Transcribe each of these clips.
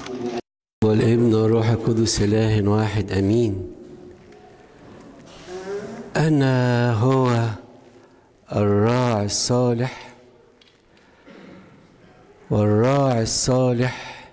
والابن والروح القدس إله واحد أمين أنا هو الراعي الصالح والراعي الصالح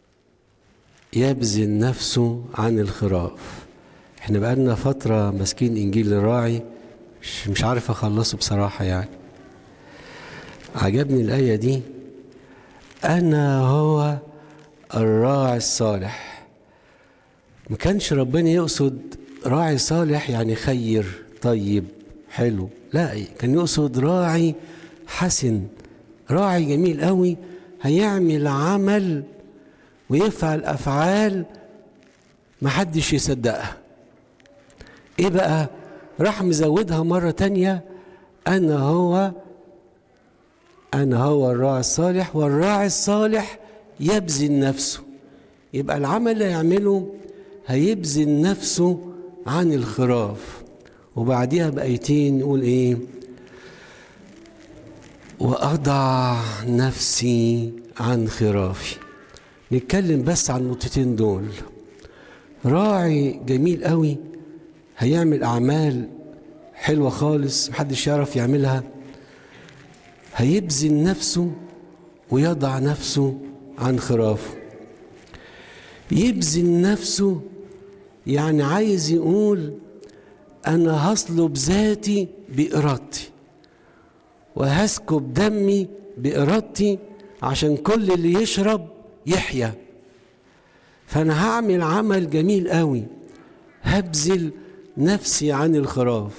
يبذل نفسه عن الخراف احنا بقالنا فترة ماسكين إنجيل الراعي مش, مش عارف أخلصه بصراحة يعني عجبني الآية دي أنا هو الراعي الصالح ما كانش ربنا يقصد راعي صالح يعني خير طيب حلو لا كان يقصد راعي حسن راعي جميل قوي هيعمل عمل ويفعل افعال محدش يصدقها ايه بقى راح مزودها مرة تانية انا هو انا هو الراعي الصالح والراعي الصالح يبذل نفسه يبقى العمل اللي هيعمله هيبذل نفسه عن الخراف وبعديها بآيتين نقول ايه وأضع نفسي عن خرافي نتكلم بس عن النقطتين دول راعي جميل قوي هيعمل أعمال حلوة خالص محدش يعرف يعملها هيبذل نفسه ويضع نفسه عن خرافه يبذل نفسه يعني عايز يقول أنا هصلب ذاتي بإرادتي وهسكب دمي بإرادتي عشان كل اللي يشرب يحيا فأنا هعمل عمل جميل قوي هبذل نفسي عن الخراف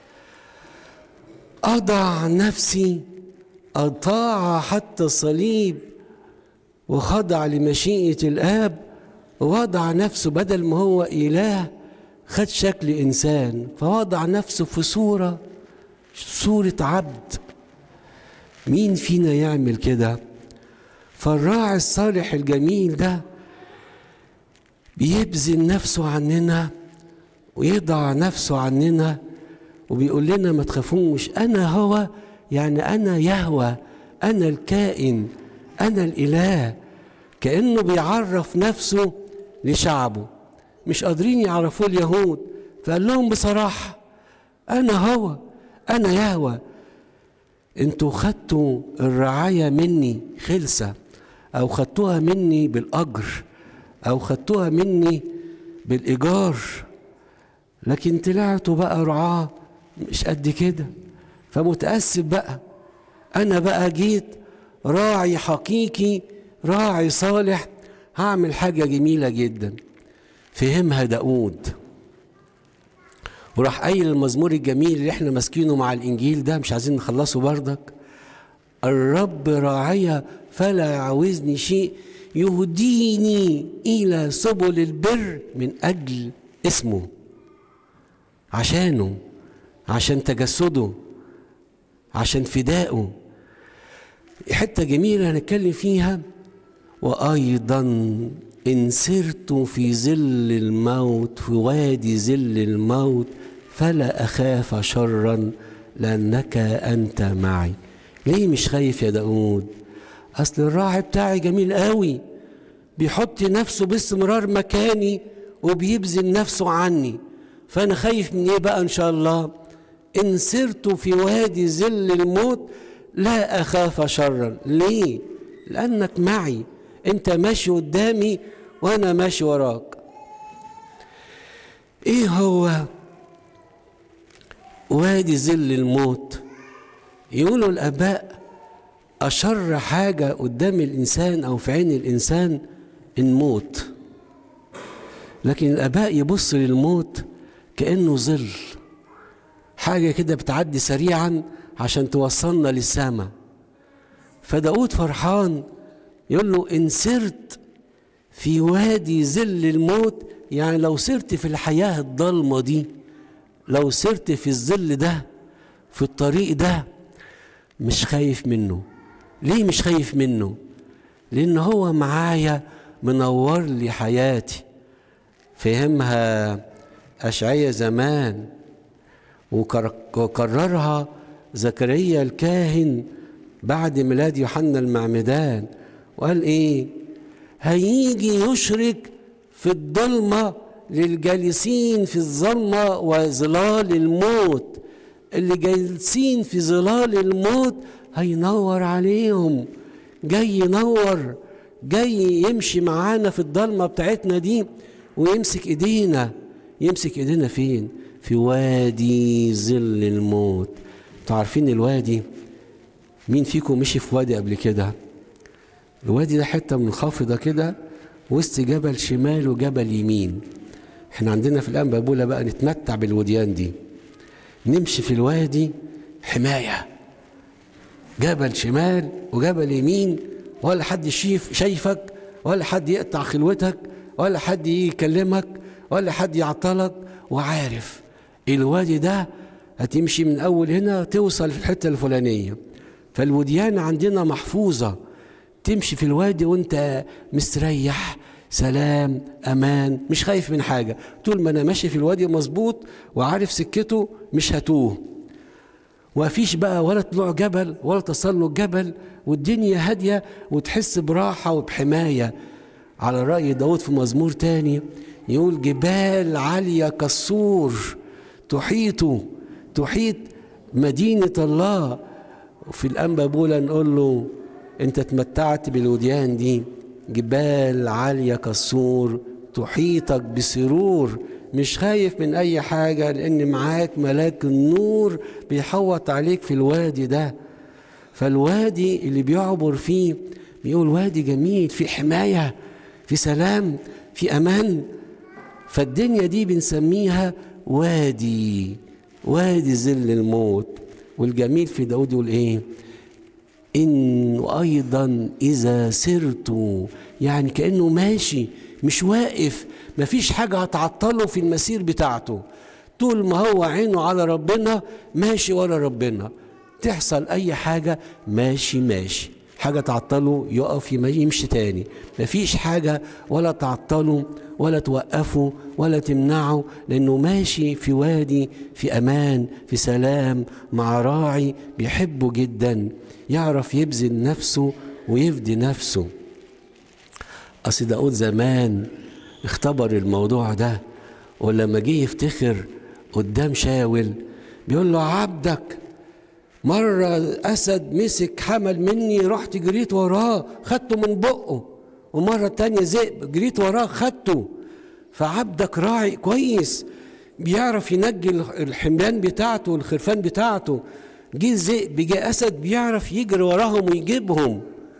أضع نفسي أطاع حتى الصليب وخضع لمشيئة الآب ووضع نفسه بدل ما هو إله خد شكل إنسان فوضع نفسه في صورة صورة عبد مين فينا يعمل كده فالراعي الصالح الجميل ده بيبذل نفسه عننا ويضع نفسه عننا وبيقول لنا ما تخافوش أنا هو يعني أنا يهوى أنا الكائن أنا الإله كأنه بيعرف نفسه لشعبه مش قادرين يعرفوه اليهود فقال لهم بصراحة أنا هو أنا يهوى انتوا خدتوا الرعاية مني خلسة أو خدتوها مني بالأجر أو خدتوها مني بالإيجار لكن طلعتوا بقى رعاة مش قد كده فمتأسف بقى أنا بقى جيت راعي حقيقي راعي صالح هعمل حاجة جميلة جدا فهمها داود وراح قايل المزمور الجميل اللي احنا ماسكينه مع الانجيل ده مش عايزين نخلصه بردك الرب راعية فلا يعوزني شيء يهديني الى سبل البر من اجل اسمه عشانه عشان تجسده عشان فدائه حته جميله هنتكلم فيها وايضا إن سرت في ظل الموت في وادي ظل الموت فلا أخاف شرا لأنك أنت معي ليه مش خايف يا داود أصل الراعي بتاعي جميل قوي بيحط نفسه باستمرار مكاني وبيبذل نفسه عني فأنا خايف من إيه بقى إن شاء الله إن سرت في وادي ظل الموت لا أخاف شرا ليه لأنك معي انت ماشي قدامي وانا ماشي وراك ايه هو وادي ظل الموت يقولوا الاباء اشر حاجه قدام الانسان او في عين الانسان الموت لكن الاباء يبص للموت كانه ظل حاجه كده بتعدي سريعا عشان توصلنا للسماء فداود فرحان يقول له إن سرت في وادي ظل الموت يعني لو سرت في الحياة الضلمة دي لو سرت في الظل ده في الطريق ده مش خايف منه ليه مش خايف منه لأن هو معايا منور لي حياتي فهمها أشعية زمان وكررها زكريا الكاهن بعد ميلاد يوحنا المعمدان وقال ايه هيجي يشرك في الضلمة للجالسين في الظلمة وظلال الموت اللي جالسين في ظلال الموت هينور عليهم جاي ينور جاي يمشي معانا في الضلمة بتاعتنا دي ويمسك ايدينا يمسك ايدينا فين في وادي ظل الموت انتوا عارفين الوادي مين فيكم مشي في وادي قبل كده الوادي ده حته منخفضه كده وسط جبل شمال وجبل يمين احنا عندنا في الانبابوله بقى نتمتع بالوديان دي نمشي في الوادي حمايه جبل شمال وجبل يمين ولا حد شيف شايفك ولا حد يقطع خلوتك ولا حد يكلمك ولا حد يعطلك وعارف الوادي ده هتمشي من اول هنا توصل في الحته الفلانيه فالوديان عندنا محفوظه تمشي في الوادي وانت مستريح سلام امان مش خايف من حاجه طول ما انا ماشي في الوادي مظبوط وعارف سكته مش هتوه ومفيش بقى ولا طلوع جبل ولا تسلق جبل والدنيا هاديه وتحس براحه وبحمايه على راي داود في مزمور تاني يقول جبال عاليه كالسور تحيط تحيط مدينه الله وفي الانبا بولا نقول له انت تمتعت بالوديان دي جبال عاليه كالسور تحيطك بسرور مش خايف من اي حاجه لان معاك ملاك النور بيحوط عليك في الوادي ده فالوادي اللي بيعبر فيه بيقول وادي جميل في حمايه في سلام في امان فالدنيا دي بنسميها وادي وادي ظل الموت والجميل في داود يقول ايه إن أيضا إذا سرت يعني كأنه ماشي مش واقف مفيش حاجة هتعطله في المسير بتاعته طول ما هو عينه على ربنا ماشي ورا ربنا تحصل أي حاجة ماشي ماشي حاجة تعطله يقف يمشي تاني مفيش حاجة ولا تعطله ولا توقفه ولا تمنعه لأنه ماشي في وادي في أمان في سلام مع راعي بيحبه جدا يعرف يبذل نفسه ويفدي نفسه أصل داود زمان اختبر الموضوع ده ولما جه يفتخر قدام شاول بيقول له عبدك مرة أسد مسك حمل مني رحت جريت وراه خدته من بقه ومرة تانية ذئب جريت وراه خدته فعبدك راعي كويس بيعرف ينجي الحملان بتاعته والخرفان بتاعته جه ذئب جه أسد بيعرف يجري وراهم ويجيبهم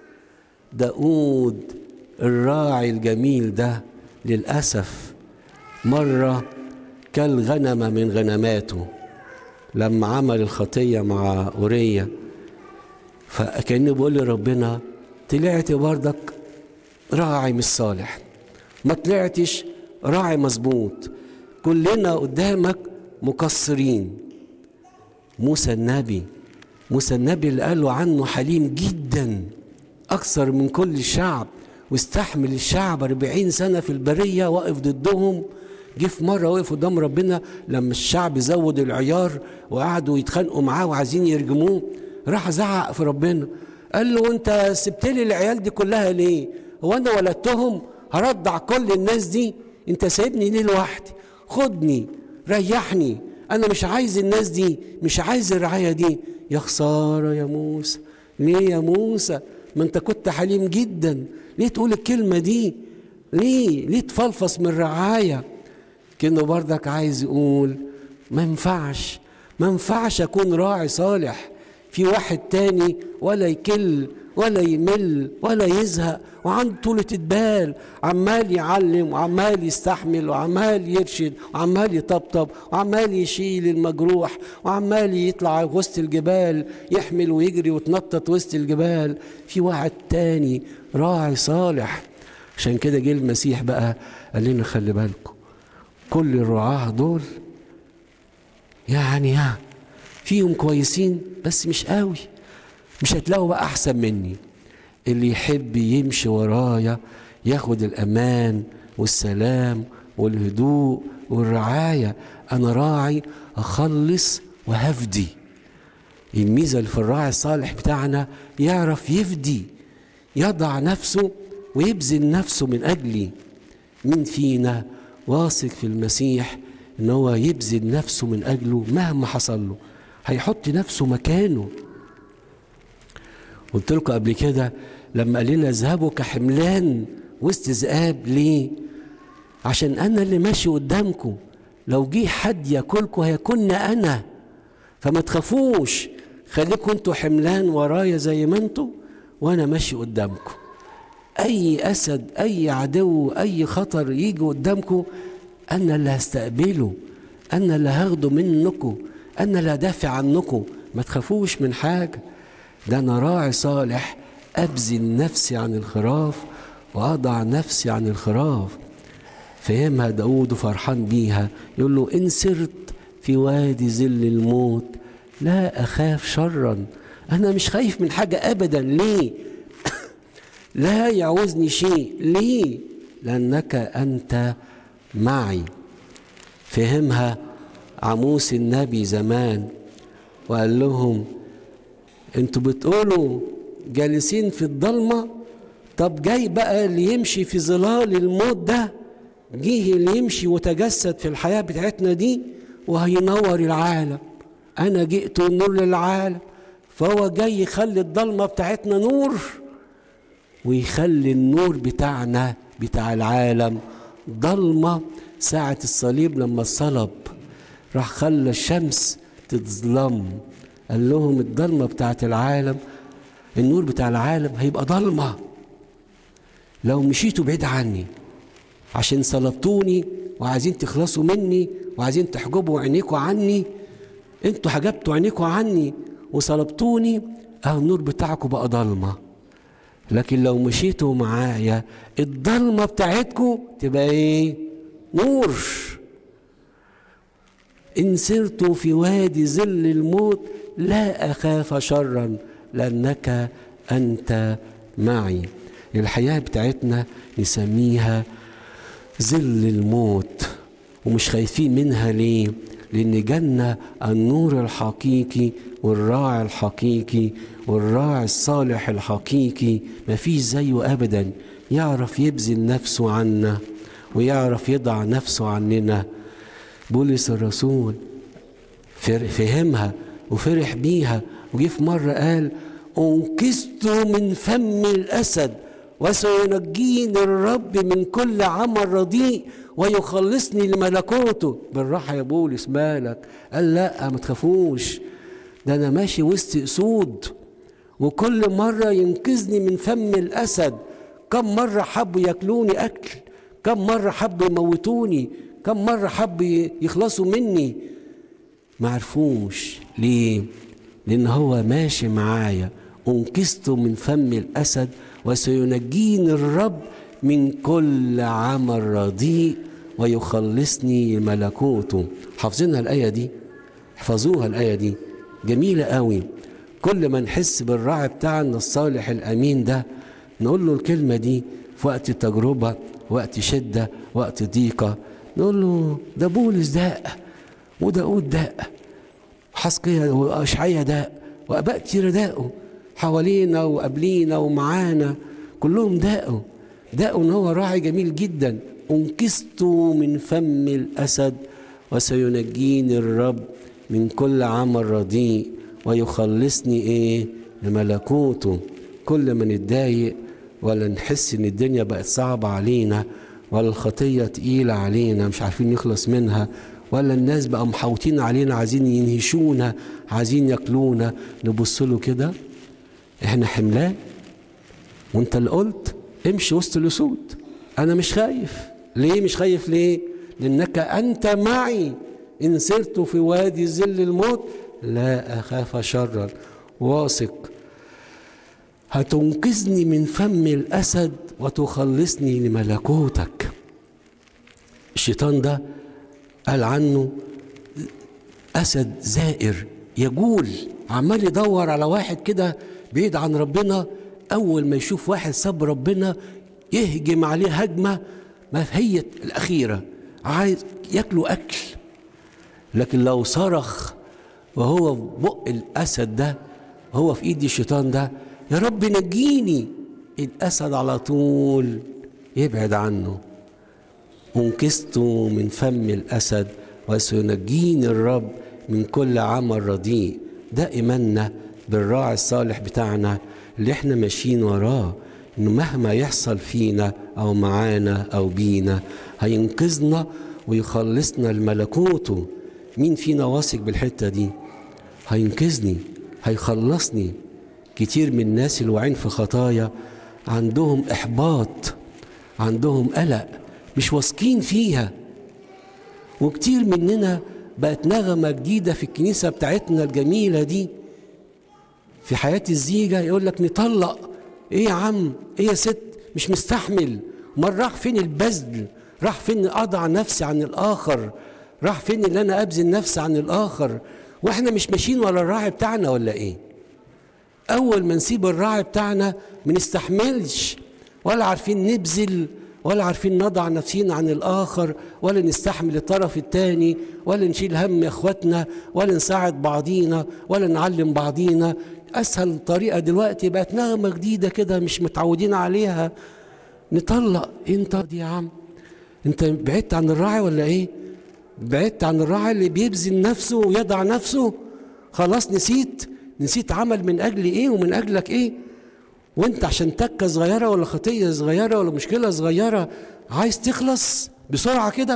داود الراعي الجميل ده للأسف مرة كل غنمة من غنماته لما عمل الخطية مع أورية فكأنه بيقول لربنا طلعت بردك راعي مش صالح ما طلعتش راعي مظبوط كلنا قدامك مقصرين موسى النبي موسى النبي اللي قالوا عنه حليم جدا أكثر من كل الشعب واستحمل الشعب أربعين سنة في البرية وقف ضدهم جه في مرة وقف قدام ربنا لما الشعب زود العيار وقعدوا يتخانقوا معاه وعايزين يرجموه راح زعق في ربنا قال له انت سبت لي العيال دي كلها ليه هو انا ولدتهم هرضع كل الناس دي انت سايبني ليه لوحدي خدني ريحني انا مش عايز الناس دي مش عايز الرعايه دي يا خساره يا موسى ليه يا موسى ما انت كنت حليم جدا ليه تقول الكلمه دي ليه ليه تفلفص من الرعايه كأنه بردك عايز يقول ما ينفعش ما ينفعش أكون راعي صالح في واحد تاني ولا يكل ولا يمل ولا يزهق وعنده طولة بال عمال يعلم وعمال يستحمل وعمال يرشد وعمال يطبطب وعمال يشيل المجروح وعمال يطلع وسط الجبال يحمل ويجري وتنطط وسط الجبال في واحد تاني راعي صالح عشان كده جه المسيح بقى قال لنا خلي بالكم كل الرعاة دول يعني ها فيهم كويسين بس مش قوي مش هتلاقوا بقى احسن مني اللي يحب يمشي ورايا ياخد الامان والسلام والهدوء والرعايه انا راعي اخلص وهفدي الميزه اللي في الراعي الصالح بتاعنا يعرف يفدي يضع نفسه ويبذل نفسه من أجلي مين فينا واثق في المسيح ان هو يبذل نفسه من اجله مهما حصل له هيحط نفسه مكانه قلت لكم قبل كده لما قال لنا اذهبوا كحملان وسط ذئاب ليه عشان انا اللي ماشي قدامكم لو جه حد ياكلكم هيكون انا فما تخافوش خليكم انتوا حملان ورايا زي ما انتوا وانا ماشي قدامكم اي اسد اي عدو اي خطر يجي قدامكم انا اللي هستقبله انا اللي هاخده منكم انا اللي هدافع عنكم ما تخافوش من حاجه ده انا راعي صالح ابذل نفسي عن الخراف واضع نفسي عن الخراف فهمها داود وفرحان بيها يقول له ان سرت في وادي ظل الموت لا اخاف شرا انا مش خايف من حاجه ابدا ليه لا يعوزني شيء ليه لانك انت معي فهمها عموس النبي زمان وقال لهم انتوا بتقولوا جالسين في الضلمه طب جاي بقى اللي يمشي في ظلال الموت ده جه اللي يمشي وتجسد في الحياه بتاعتنا دي وهينور العالم انا جئت النور للعالم فهو جاي يخلي الضلمه بتاعتنا نور ويخلي النور بتاعنا بتاع العالم ضلمه ساعه الصليب لما الصلب راح خلى الشمس تظلم قال لهم الضلمه بتاعت العالم النور بتاع العالم هيبقى ضلمه لو مشيتوا بعيد عني عشان صلبتوني وعايزين تخلصوا مني وعايزين تحجبوا عينيكوا عني انتوا حجبتوا عينيكوا عني وصلبتوني اه النور بتاعكم بقى ضلمه لكن لو مشيتوا معايا الضلمه بتاعتكم تبقى ايه نور ان سرت في وادي ظل الموت لا اخاف شرا لانك انت معي الحياه بتاعتنا نسميها ظل الموت ومش خايفين منها ليه لان جنة النور الحقيقي والراعي الحقيقي والراعي الصالح الحقيقي مفيش زيه ابدا يعرف يبذل نفسه عنا ويعرف يضع نفسه عننا بولس الرسول فهمها وفرح بيها وجي في مرة قال أنقذت من فم الأسد وسينجيني الرب من كل عمل رديء ويخلصني لملكوته بالراحة يا بولس مالك قال لا ما تخافوش ده أنا ماشي وسط أسود وكل مرة ينقذني من فم الأسد كم مرة حبوا ياكلوني أكل كم مرة حبوا يموتوني كم مرة حبوا يخلصوا مني ما عرفوش ليه لأن هو ماشي معايا أنقذت من فم الأسد وسينجيني الرب من كل عمل رديء ويخلصني ملكوته حافظينها الآية دي احفظوها الآية دي جميلة قوي كل ما نحس بالراعي بتاعنا الصالح الأمين ده نقول له الكلمة دي في وقت تجربة وقت شدة وقت ضيقة نقول له ده بولس داء وداود داء حسقيا واشعيا داء واباء كتير داقوا حوالينا وقبلينا ومعانا كلهم داقوا داقوا ان هو راعي جميل جدا انقذت من فم الاسد وسينجيني الرب من كل عمل رديء ويخلصني ايه لملكوته كل ما نتضايق ولا نحس ان الدنيا بقت صعبه علينا ولا الخطيه تقيله علينا مش عارفين نخلص منها ولا الناس بقى محوطين علينا عايزين ينهشونا عايزين ياكلونا نبص له كده احنا حملان وانت اللي قلت امشي وسط الاسود انا مش خايف ليه مش خايف ليه لانك انت معي ان سرت في وادي ظل الموت لا اخاف شرا واثق هتنقذني من فم الاسد وتخلصني لملكوتك الشيطان ده قال عنه اسد زائر يجول عمال يدور على واحد كده بعيد عن ربنا اول ما يشوف واحد ساب ربنا يهجم عليه هجمه ما هي الاخيره عايز ياكلوا اكل لكن لو صرخ وهو في بق الاسد ده هو في ايد الشيطان ده يا رب نجيني الاسد على طول يبعد عنه انقذت من فم الاسد وسينجيني الرب من كل عمل رديء ده ايماننا بالراعي الصالح بتاعنا اللي احنا ماشيين وراه انه مهما يحصل فينا او معانا او بينا هينقذنا ويخلصنا لملكوته مين فينا واثق بالحته دي هينقذني هيخلصني كتير من الناس الواعين في خطايا عندهم احباط عندهم قلق مش واثقين فيها وكتير مننا بقت نغمه جديده في الكنيسه بتاعتنا الجميله دي في حياه الزيجه يقول لك نطلق ايه يا عم ايه يا ست مش مستحمل امال راح فين البذل راح فين اضع نفسي عن الاخر راح فين اللي انا ابذل نفسي عن الاخر واحنا مش ماشيين ورا الراعي بتاعنا ولا ايه اول ما نسيب الراعي بتاعنا ما نستحملش ولا عارفين نبذل ولا عارفين نضع نفسينا عن الاخر ولا نستحمل الطرف الثاني ولا نشيل هم اخواتنا ولا نساعد بعضينا ولا نعلم بعضينا اسهل طريقه دلوقتي بقت نغمه جديده كده مش متعودين عليها نطلق انت دي يا عم انت بعدت عن الراعي ولا ايه بعدت عن الراعي اللي بيبذل نفسه ويضع نفسه خلاص نسيت نسيت عمل من اجل ايه ومن اجلك ايه وانت عشان تكه صغيره ولا خطيه صغيره ولا مشكله صغيره عايز تخلص بسرعه كده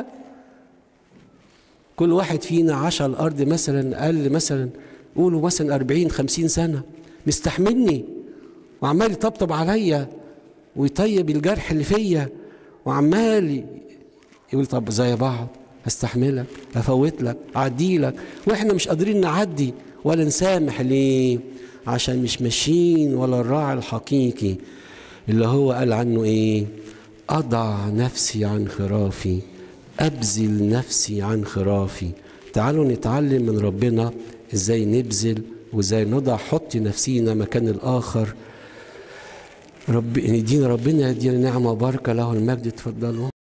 كل واحد فينا عاش على الارض مثلا اقل مثلا قولوا مثلا 40 50 سنه مستحملني وعمال يطبطب عليا ويطيب الجرح اللي فيا وعمال يقول طب زي بعض استحملك افوت لك اعدي لك واحنا مش قادرين نعدي ولا نسامح ليه عشان مش ماشيين ولا الراعي الحقيقي اللي هو قال عنه ايه اضع نفسي عن خرافي ابذل نفسي عن خرافي تعالوا نتعلم من ربنا ازاي نبذل وازاي نضع حط نفسينا مكان الاخر رب يدينا ربنا يدينا نعمه وبركه له المجد اتفضلوا